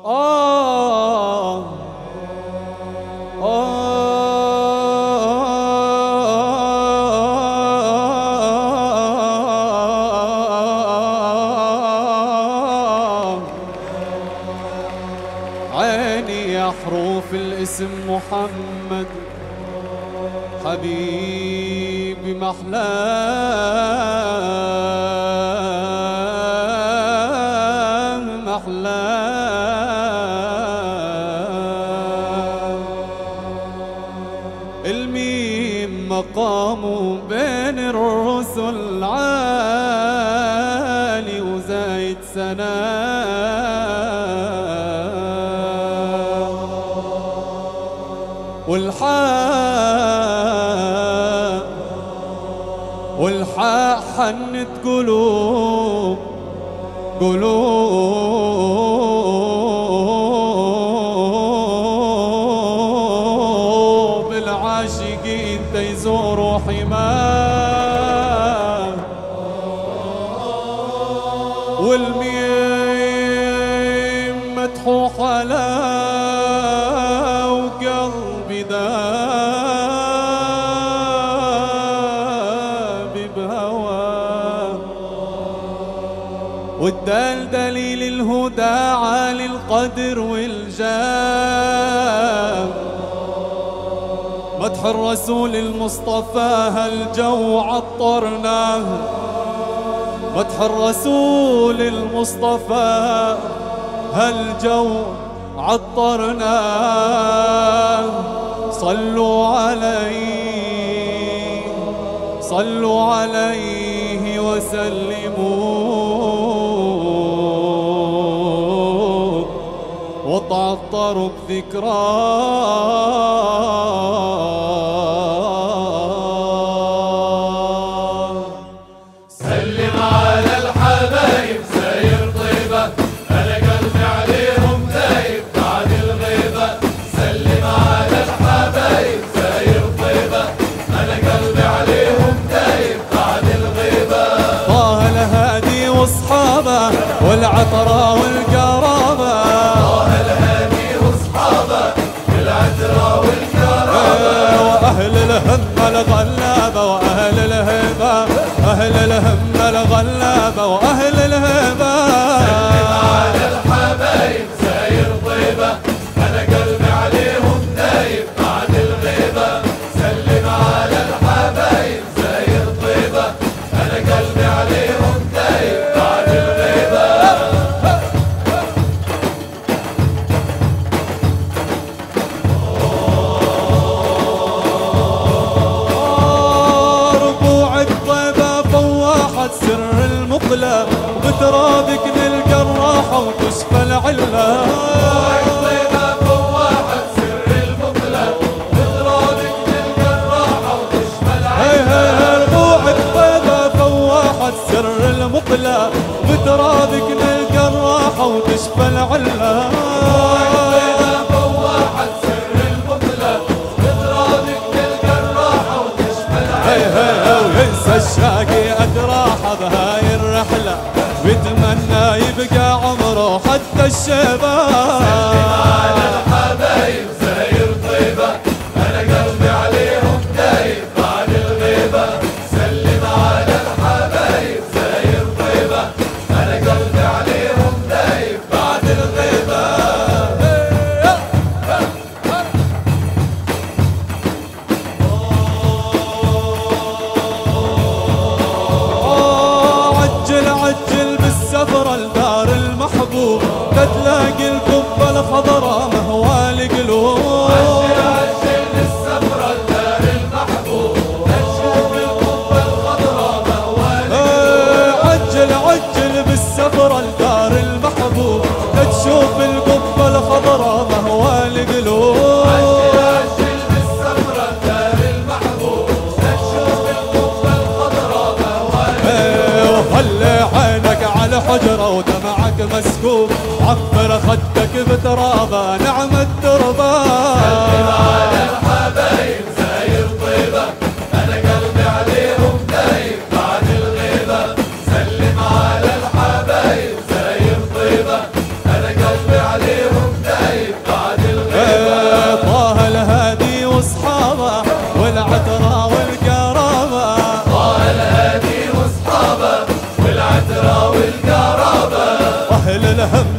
آه آه عيني يا حروف الاسم محمد حبيبي محلاه محلاه الميم مقامه بين الرسل عالي وزايد سناه والحاء والحاء حنت قلوب قلوب العاشقين تيزوروا حماه والميم مدحوح على وقلبي داب بهواه والدال دليل الهدى عالي القدر والجاه مدح الرسول المصطفى هالجو عطرناه مدح الرسول المصطفى هالجو عطرناه صلوا عليه صلوا عليه وسلموا وتعطروا بذكراه سلم على الحبايب ساير طيبة أنا قلبي عليهم دايب بعد الغيبة سلم على الحبايب ساير طيبة أنا قلبي عليهم دايب بعد الغيبة طه الهادي واصحابه والعطرة والقرابة الهادي وأصحابه بالعترة والكرامة وأهل الهمة الغلابة وأهل الهبة أهل الهمة الغلابة وأهل الهبة على الحبايب ساير طيبة أنا قلبي عليهم دايب بعد الغيبة سلم على الحبايب ساير طيبة أنا قلبي عليهم دايب بعد الغيبة ربوع الطيبة فواحة سر المقلة بترابك نلقى الراحة وتشفى العلة طيبة فواحة سر المقلة بترابك تلقى الراحة وتشمل هي هي ربوع الطيبة فواحة سر المقلة بترابك نلقى الراحة وتشفى العلة طيبة فواحة سر المقلة بترابك تلقى الراحة وتشمل هي هي وينسى الشاقي أدراحة بهاي الرحلة بيتمنى يبقى عمره حتى الشباب على الحبايب ساير طيبة أنا قلبي عليهم دايب بعد الغيبة سلم على الحبايب ساير طيبة أنا قلبي عليهم دايب بعد الغيبة آه، عجل عجل بالسفرة لدار المحبوب تتلاقي القبة الخضراء مهوى القلوب عجل السفرة لدار المحبوب نشوف القبة الخضراء موالي آه، عجل عجل بالسفرة لدار المحبوب تشوف القبة الخضراء مهوى القلوب عجل بالسفرة لدار المحبوب نشوف القبة الخضراء موالي إيه، وخلي عينك على حجرة ودمعك مسكوب عفر خدك بترابة نعم التربة على الحبايب ساير طيبة أنا قلبي عليهم دايب بعد الغيبة سلم على الحبايب ساير طيبة أنا قلبي عليهم أهل الهم